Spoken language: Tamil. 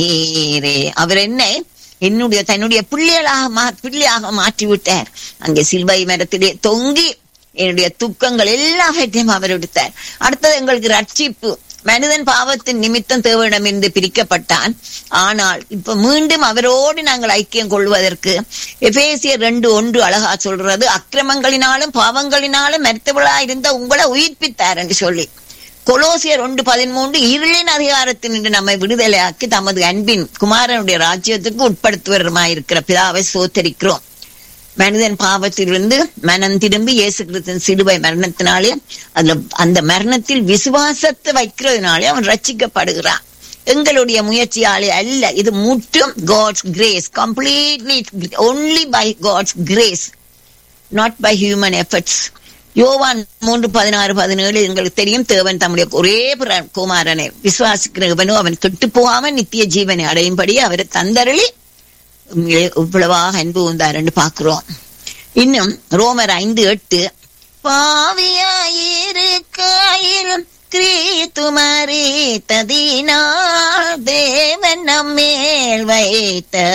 நீரே அவர் என்னை என்னுடைய தன்னுடைய பிள்ளைகளாக மா பிள்ளையாக மாற்றி விட்டார் அங்கே சில்வை மரத்திலே தொங்கி என்னுடைய துக்கங்கள் எல்லாவற்றையும் அவர் எடுத்தார் அடுத்தது எங்களுக்கு ரட்சிப்பு மனிதன் பாவத்தின் நிமித்தம் தேவனிடமிருந்து பிரிக்கப்பட்டான் ஆனால் இப்ப மீண்டும் அவரோடு நாங்கள் ஐக்கியம் கொள்வதற்கு எபேசியர் ரெண்டு ஒன்று அழகா சொல்றது அக்கிரமங்களினாலும் பாவங்களினாலும் மருத்துவளா இருந்த உங்களை உயிர்ப்பித்தார் என்று சொல்லி கொலோசியர் ஒன்று பதிமூன்று இருளின் அதிகாரத்தினின்று நம்மை விடுதலையாக்கி தமது அன்பின் குமாரனுடைய ராஜ்யத்துக்கு உட்படுத்துவருமாயிருக்கிற பிதாவை சோத்தரிக்கிறோம் மனிதன் பாவத்திலிருந்து மனம் திரும்பி இயேசு கிறிஸ்தன் சிலுவை மரணத்தினாலே அதுல அந்த மரணத்தில் விசுவாசத்தை வைக்கிறதுனாலே அவன் ரட்சிக்கப்படுகிறான் எங்களுடைய முயற்சியாலே அல்ல இது முற்றும் God's grace completely only by God's grace not by human efforts Yovan மூன்று பதினாறு பதினேழு எங்களுக்கு தெரியும் தேவன் தம்முடைய ஒரே புற- குமாரனை விசுவாசிக்கிறவனோ அவன் கெட்டு போகாம நித்திய ஜீவனை அடையும்படி அவரை தந்தருளி இவ்வளவாக அன்பு உந்தாருன்னு பாக்குறோம் இன்னும் ரோமர் ஐந்து எட்டு பாவியாயிருக்காயிலும் கிரீத்து மறித்ததினால் தேவன் நம்மேல் வைத்த